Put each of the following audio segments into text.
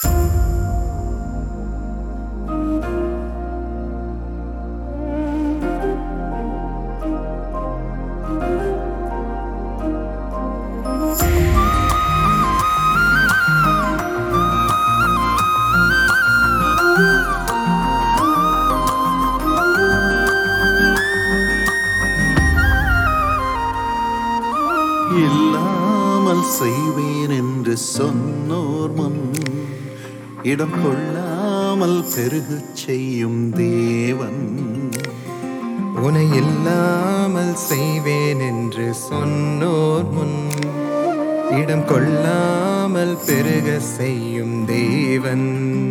இல்லாமல் செய்வேன் என்று சொன்னோர் முன் இடம் கொள்ளாமல் பெருகச் செய்யும் தேவன் உனை இல்லாமல் செய்வேன் என்று சொன்னோர் முன் இடம் கொள்ளாமல் பெருக செய்யும் தேவன்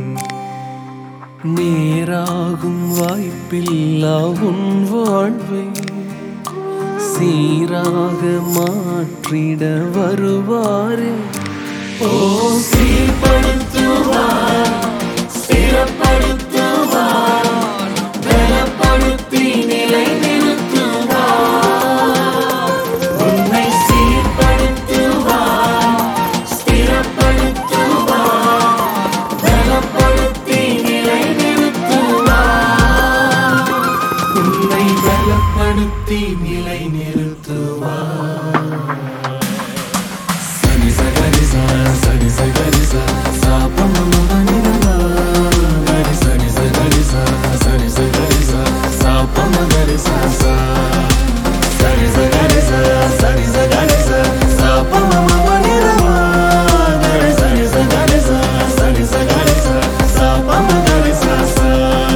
நேராகும் வாய்ப்பில்லா உன் வாழ்வை சீராக மாற்றிட வருவாரே ஓ சீர்படுத்துவார் ஸ்திரப்படுத்துவார் பலப்படுத்தி நிலை நிறுத்துவார் உன்னை சீர்படுத்துவார் ஸ்திரப்படுத்துவார் பலப்படுத்தி நிலை நிறுத்துவார் உன்னை பலப்படுத்தி நிலை நிறுத்துவார் சனி சகரி சா சனி சகரி சா சா பமம வனிதா கரி சனி சகரி சா சனி சகரி சா சா பம கரி சா சா சனி சகரி சா சனி சகரி சா சா பமம வனிதா கரி சனி சகரி சா சனி சகரி சா சா பம கரி சா சா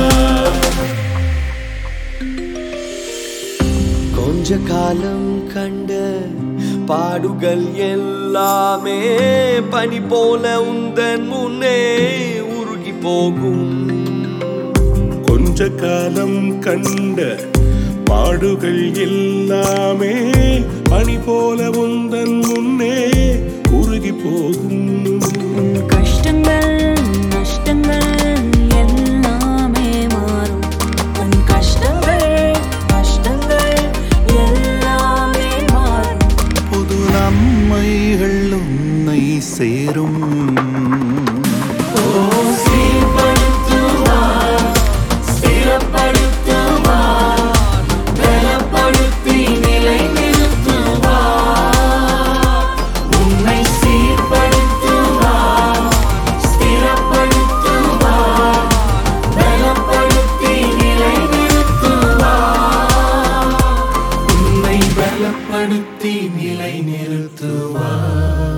கொஞ்ச காலம் கண்ட பாடுகள் எல்லாமே பனி போல உந்தன் முன்னே உருகி போகும் கொஞ்ச காலம் கண்ட பாடுகள் எல்லாமே பனி போல உந்தன் முன்னே உருகி போகும் கஷ்டங்கள் நஷ்டங்கள் எல்லாமே மாறும் உன் கஷ்டங்கள் நஷ்டங்கள் எல்லாமே மாறும் புது நன்மைகள் உன்னை சேரும் சீர்படுத்துவார் ஸ்திரப்படுத்துவார் பலப்படுத்தி நிலை நிறுத்துவார் உன்னை சீர்படுத்துவார் ஸ்திரப்படுத்துவார் பலப்படுத்தி நிலை நிறுத்துவார் உன்னை பலப்படுத்தி நிலை நிறுத்துவார்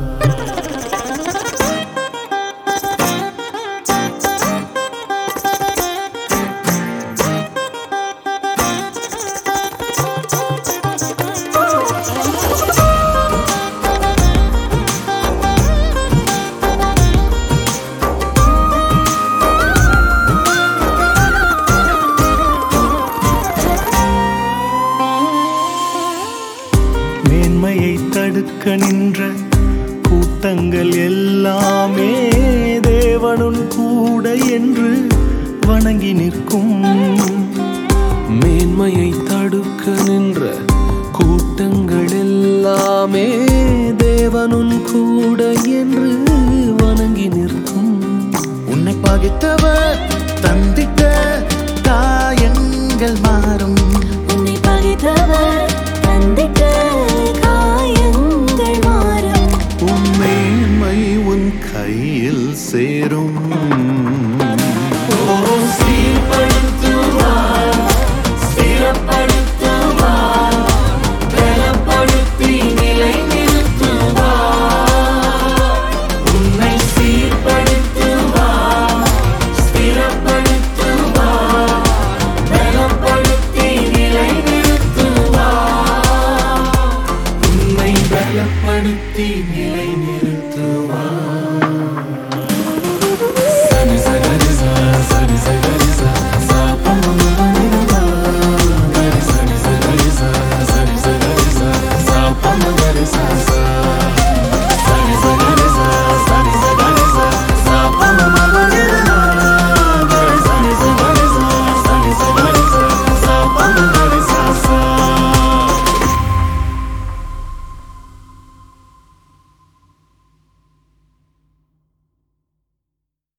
மேன்மையை தடுக்க நின்ற கூட்டங்கள் எல்லாமே தேவனுன் கூட என்று வணங்கி நிற்கும் மேன்மையை தடுக்க நின்ற கூட்டங்கள் எல்லாமே தேவனுன் கூட என்று வணங்கி நிற்கும் உன்னை பகைத்தவர் தந்திட்ட காயங்கள் மாறும் உன்னை பகைத்தவர் தந்திட்ட காயங்கள் மாறும் உன் மேன்மை உன் கையில் சேரும் ஓ